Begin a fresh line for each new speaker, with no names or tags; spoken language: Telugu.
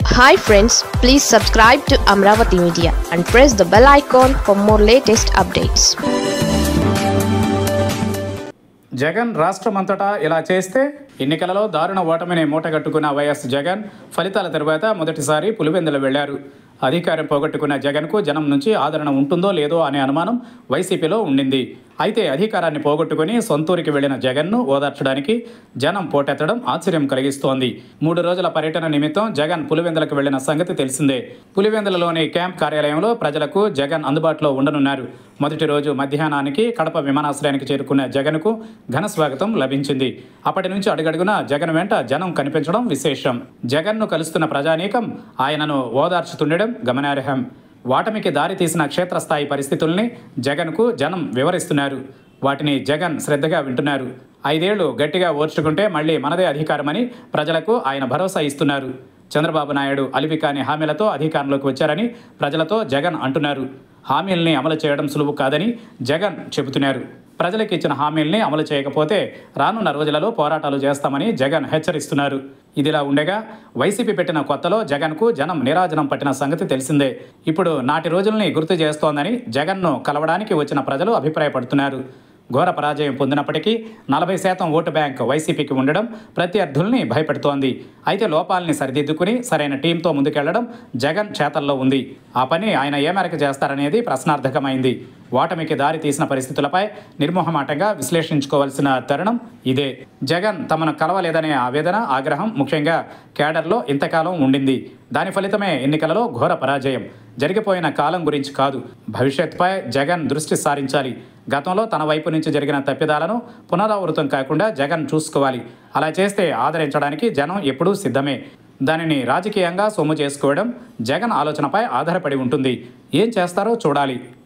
hi friends please subscribe to Amaravati media and press the bell icon for more latest updates
Jagan రాష్ట్రమంతటా ఇలా చేస్తే ఎన్నికలలో దారుణ ఓటమిని మూటగట్టుకున్న వైఎస్ జగన్ ఫలితాల తరువాత మొదటిసారి పులివెందులు వెళ్లారు అధికారం పోగొట్టుకున్న జగన్కు జనం నుంచి ఆదరణ ఉంటుందో లేదో అనే అనుమానం వైసీపీలో ఉండింది అయితే అధికారాన్ని పోగొట్టుకుని సొంతూరికి వెళ్లిన జగన్ను ఓదార్చడానికి జనం పోటెత్తడం ఆశ్చర్యం కలిగిస్తోంది మూడు రోజుల పర్యటన నిమిత్తం జగన్ పులివెందులకు వెళ్లిన సంగతి తెలిసిందే పులివెందులలోని క్యాంప్ కార్యాలయంలో ప్రజలకు జగన్ అందుబాటులో ఉండనున్నారు మొదటి రోజు మధ్యాహ్నానికి కడప విమానాశ్రయానికి చేరుకున్న జగన్కు ఘన స్వాగతం లభించింది అప్పటి నుంచి అడుగడుగున జగన్ వెంట జనం కనిపించడం విశేషం జగన్ను కలుస్తున్న ప్రజానీకం ఆయనను ఓదార్చుతుండడం గమనార్హం వాటమికి దారి తీసిన క్షేత్రస్థాయి పరిస్థితుల్ని జగన్కు జనం వివరిస్తున్నారు వాటిని జగన్ శ్రద్ధగా వింటున్నారు ఐదేళ్లు గట్టిగా ఓర్చుకుంటే మళ్ళీ మనదే అధికారమని ప్రజలకు ఆయన భరోసా ఇస్తున్నారు చంద్రబాబు నాయుడు అలివికాని హామీలతో అధికారంలోకి వచ్చారని ప్రజలతో జగన్ అంటున్నారు హామీల్ని అమలు చేయడం సులువు కాదని జగన్ చెబుతున్నారు ప్రజలకు ఇచ్చిన హామీల్ని అమలు చేయకపోతే రానున్న రోజులలో పోరాటాలు చేస్తామని జగన్ హెచ్చరిస్తున్నారు ఇదిలా ఉండగా వైసీపీ పెట్టిన కొత్తలో జగన్కు జనం నిరాజనం పట్టిన సంగతి తెలిసిందే ఇప్పుడు నాటి రోజుల్ని గుర్తు చేస్తోందని జగన్ను కలవడానికి వచ్చిన ప్రజలు అభిప్రాయపడుతున్నారు ఘోర పరాజయం పొందినప్పటికీ నలభై శాతం ఓటు బ్యాంక్ వైసీపీకి ఉండడం ప్రత్యర్థుల్ని భయపెడుతోంది అయితే లోపాలని సరిదిద్దుకుని సరైన టీంతో ముందుకెళ్లడం జగన్ చేతల్లో ఉంది ఆ పని ఆయన ఏ మేరకు చేస్తారనేది ప్రశ్నార్థకమైంది ఓటమికి దారి తీసిన పరిస్థితులపై నిర్మోహమాటంగా విశ్లేషించుకోవాల్సిన తరుణం ఇదే జగన్ తమను కలవలేదనే ఆవేదన ఆగ్రహం ముఖ్యంగా కేడర్లో ఇంతకాలం ఉండింది దాని ఫలితమే ఎన్నికలలో ఘోర పరాజయం జరిగిపోయిన కాలం గురించి కాదు భవిష్యత్తుపై జగన్ దృష్టి సారించాలి గతంలో తన వైపు నుంచి జరిగిన తప్పిదాలను పునరావృతం కాకుండా జగన్ చూసుకోవాలి అలా చేస్తే ఆదరించడానికి జనం ఎప్పుడూ సిద్ధమే దానిని రాజకీయంగా సొమ్ము చేసుకోవడం జగన్ ఆలోచనపై ఆధారపడి ఉంటుంది ఏం చేస్తారో చూడాలి